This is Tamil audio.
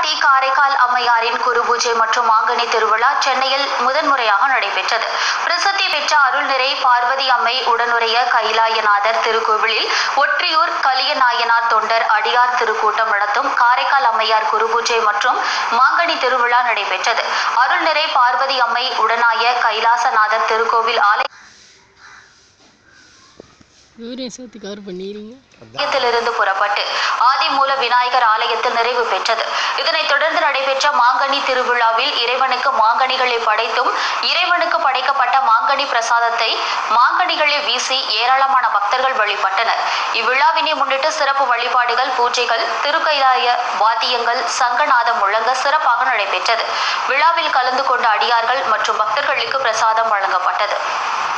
இதையொட்டி காரைக்கால் அம்மையாரின் குரு பூஜை மற்றும் மாங்கனி திருவிழா சென்னையில் முதன்முறையாக நடைபெற்றது பிரசித்தி பெற்ற அருள்நிறை பார்வதி அம்மை உடனுடைய கைலாயநாதர் திருக்கோவிலில் ஒற்றியூர் கலியநாயனார் தொண்டர் அடியார் திருக்கூட்டம் நடத்தும் காரைக்கால் அம்மையார் குரு பூஜை மற்றும் மாங்கனி திருவிழா நடைபெற்றது அருள்நிறை பார்வதி அம்மை உடனாய கைலாசநாதர் திருக்கோவில் ஆலய யூரியா சேர்த்து கவர் பண்ணிடுறீங்க ஆலயத்திலிருந்து புறப்பட்டு ஆதிமூல விநாயகர் ஆலயத்தில் நிறைவு பெற்றது இதனைத் தொடர்ந்து நடைபெற்ற மாங்கனி திருவிழாவில் இறைவனுக்கு மாங்கனிகளை படைத்தும் இறைவனுக்கு படைக்கப்பட்ட மாங்கனி பிரசாதத்தை மாங்கனிகளை வீசி ஏராளமான பக்தர்கள் வழிபட்டனர் இவ்விழாவினை முன்னிட்டு சிறப்பு வழிபாடுகள் பூஜைகள் திருக்கைலாய வாத்தியங்கள் சங்கநாதம் முழங்க சிறப்பாக நடைபெற்றது விழாவில் கலந்து கொண்ட அடியார்கள் மற்றும் பக்தர்களுக்கு பிரசாதம் வழங்கப்பட்டது